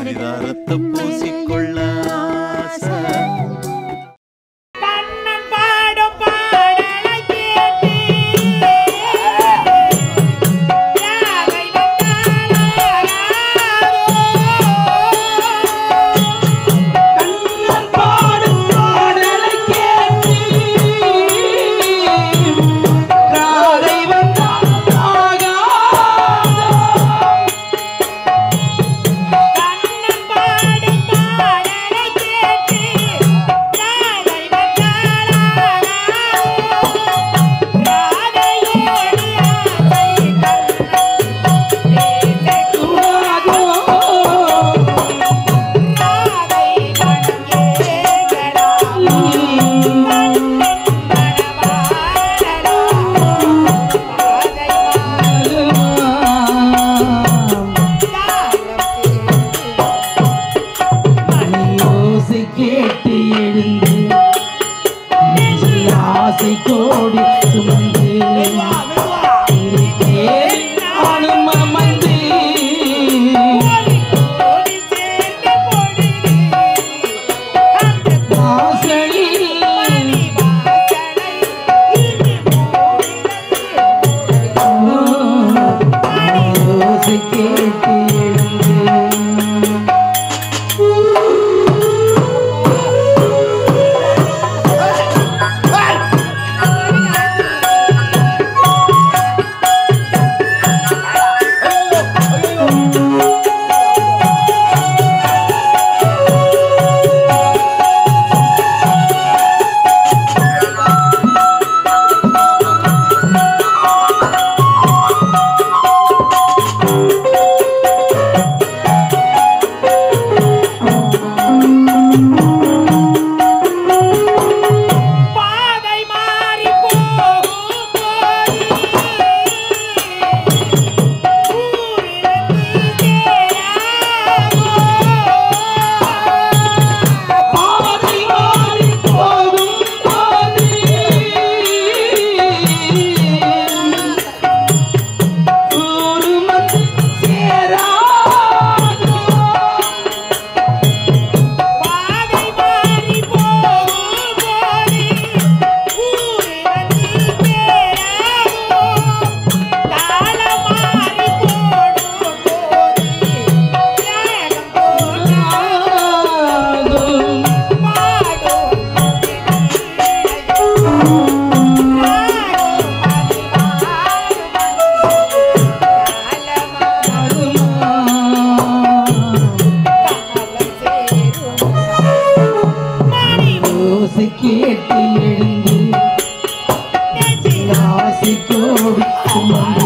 பரிதாரத்தை பூசிக்கொள்ள ஆசை. கண்ணன் பாடும் பாடலை கேட்டு யாரை கண்ணன் பாடும் பாடலை கேட்டு ராதை வந்தால் ஆகாதோ. கண்ணன் பாடும் பாடலை கேட்டு யாரை ராதையோடு ஆசை கண்ணன் பேசக்கூடாதோ ராதை மணங்கேகடா ஓசை கேட்டு எழுந்து நெஞ்சில் ஆசை கோடி சுமந்து இருக்கேன் நானும் அமர்ந்து வாசலில் ஓசை கேட்டு எழுந்து பாதை மாறி போகும் போது ஊரிலிருந்து சேராமோ பாதை மாறி போகும் போது ஊரு வந்து சேராதோ. பாதை மாறி போகும் போது ஊரிலிருந்து சேராமோ காலம் மாறி போடும் போது தியாகம் போனாலும் பாடும் ஓசை கேட்டு எழுந்து ஆசை கோடி சுமந்து